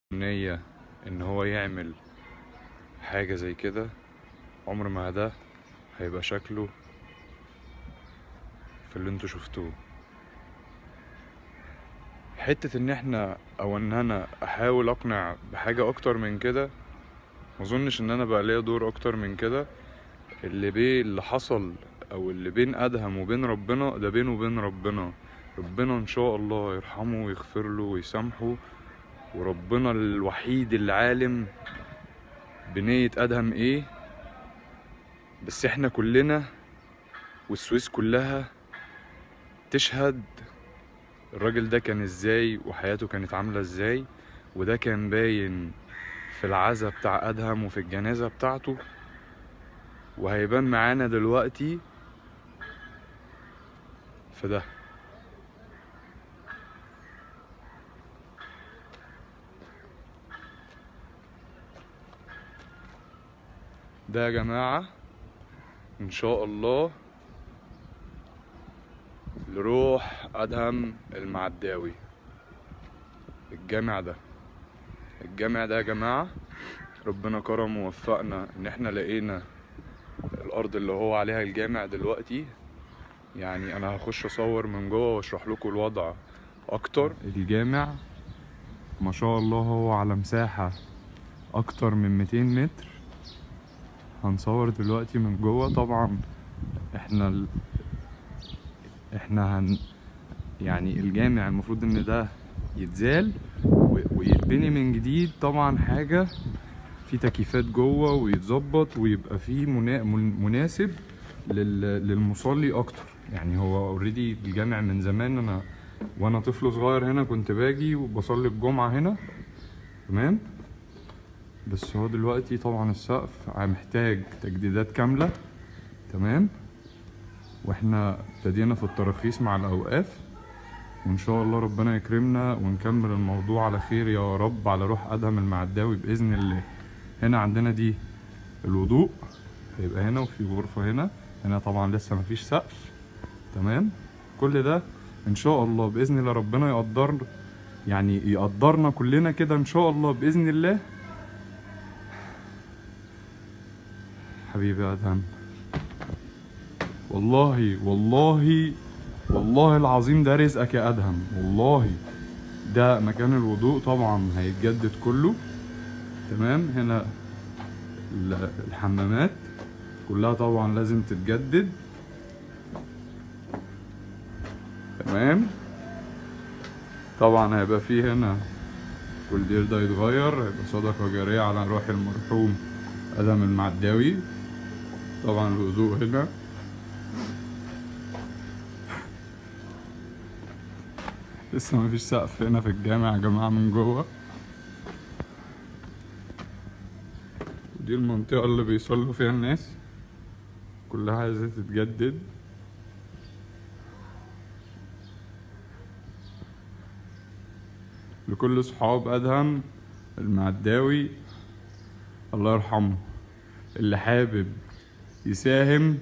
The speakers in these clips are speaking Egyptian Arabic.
نية ان هو يعمل حاجة زي كده عمر ما ده هيبقى شكله في اللي انتوا شفتوه حتة ان احنا او ان انا احاول اقنع بحاجة اكتر من كده مظنش ان انا بقى ليا دور اكتر من كده اللي بيه اللي حصل او اللي بين ادهم وبين ربنا ده بينه وبين ربنا ربنا ان شاء الله يرحمه ويغفر له ويسامحه وربنا الوحيد اللي عالم بنية ادهم ايه بس احنا كلنا والسويس كلها تشهد الراجل ده كان ازاي وحياته كانت عاملة ازاي وده كان باين في العزا بتاع ادهم وفي الجنازة بتاعته وهيبان معانا دلوقتي في ده ده يا جماعة ان شاء الله لروح ادهم المعداوي الجامع ده الجامع ده يا جماعة ربنا كرم ووفقنا ان احنا لقينا الارض اللي هو عليها الجامع دلوقتي يعني انا هخش اصور من جوه واشرح لكم الوضع اكتر الجامع ما شاء الله هو على مساحة اكتر من 200 متر هنصور دلوقتي من جوه طبعا احنا ال... احنا هن يعني الجامع المفروض ان ده يتزال و... ويتبني من جديد طبعا حاجة في تكييفات جوه ويتظبط ويبقى فيه منا... من- مناسب لل... للمصلي اكتر يعني هو اوريدي الجامع من زمان انا وانا طفل صغير هنا كنت باجي وبصلي الجمعة هنا تمام بس هو دلوقتي طبعا السقف محتاج تجديدات كاملة تمام واحنا ابتدينا في التراخيص مع الاوقاف وان شاء الله ربنا يكرمنا ونكمل الموضوع على خير يا رب على روح ادهم المعداوي باذن الله هنا عندنا دي الوضوء هيبقى هنا وفي غرفة هنا هنا طبعا لسه مفيش سقف تمام كل ده ان شاء الله باذن الله ربنا يقدر يعني يقدرنا كلنا كده ان شاء الله باذن الله حبيبي يا ادهم والله والله والله العظيم ده رزقك يا ادهم والله ده مكان الوضوء طبعا هيتجدد كله تمام هنا ال- الحمامات كلها طبعا لازم تتجدد تمام طبعا هيبقى فيه هنا كل دير ده يتغير هيبقى صدقة جارية على روح المرحوم ادم المعداوي طبعا الوضوء هنا لسه مفيش سقف هنا في الجامع يا جماعة من جوه ودي المنطقة اللي بيصلوا فيها الناس كلها عايزة تتجدد لكل صحاب أدهم المعداوي الله يرحمه اللي حابب يساهم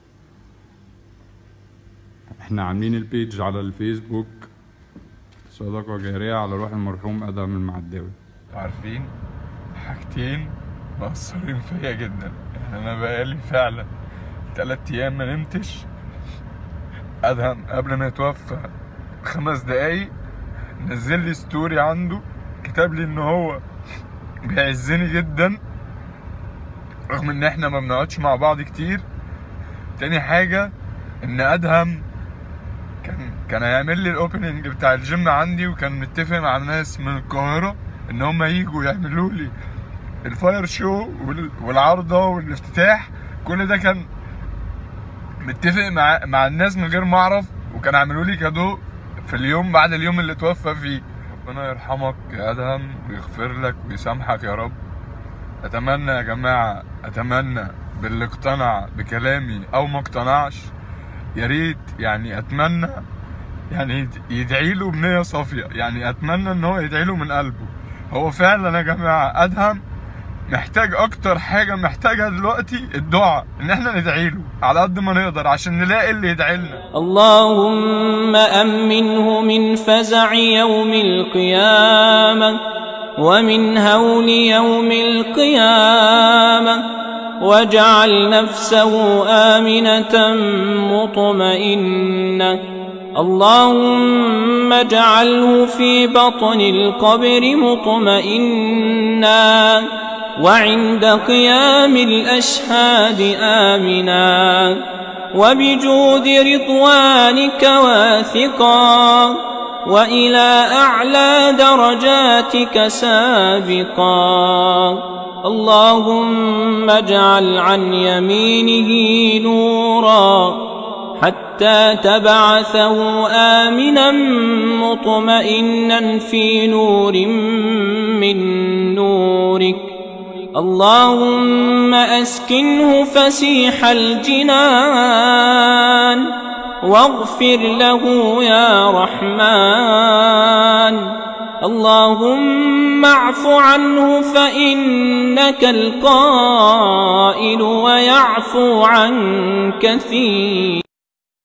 احنا عاملين البيج على الفيسبوك صدقة جارية على روح المرحوم أدهم المعداوي عارفين حاجتين مأثرين فيا جدا يعني انا بقالي فعلا تلات ايام ما نمتش ادهم قبل ما يتوفى بخمس دقايق نزل لي ستوري عنده كتب لي ان هو بيعزني جدا رغم ان احنا ما بنقعدش مع بعض كتير تاني حاجة ان ادهم كان كان هيعمل لي الاوبننج بتاع الجيم عندي وكان متفق مع ناس من القاهرة ان هم يجوا يعملوا لي الفاير شو وال- والعارضة والافتتاح كل ده كان متفق مع مع الناس من غير ما اعرف وكان عملوا لي كادو في اليوم بعد اليوم اللي توفى فيه ربنا يرحمك يا ادهم ويغفر لك ويسامحك يا رب اتمنى يا جماعه اتمنى باللي اقتنع بكلامي او ما اقتنعش يا ريت يعني اتمنى يعني يد- يدعي له بنيه صافيه يعني اتمنى ان هو يدعي له من قلبه هو فعلا يا جماعه ادهم محتاج اكتر حاجه محتاجها دلوقتي الدعاء ان احنا ندعي له على قد ما نقدر عشان نلاقي اللي يدعي لنا اللهم أمنه من فزع يوم القيامة ومن هول يوم القيامة واجعل نفسه آمنة مطمئنة اللهم اجعله في بطن القبر مطمئنا وعند قيام الأشهاد آمنا وبجود رضوانك واثقا وإلى أعلى درجاتك سابقا اللهم اجعل عن يمينه نورا حتى تبعثه آمنا مطمئنا في نور من نورك اللهم أسكنه فسيح الجنان واغفر له يا رحمن اللهم اعف عنه فإنك القائل ويعفو عن كثير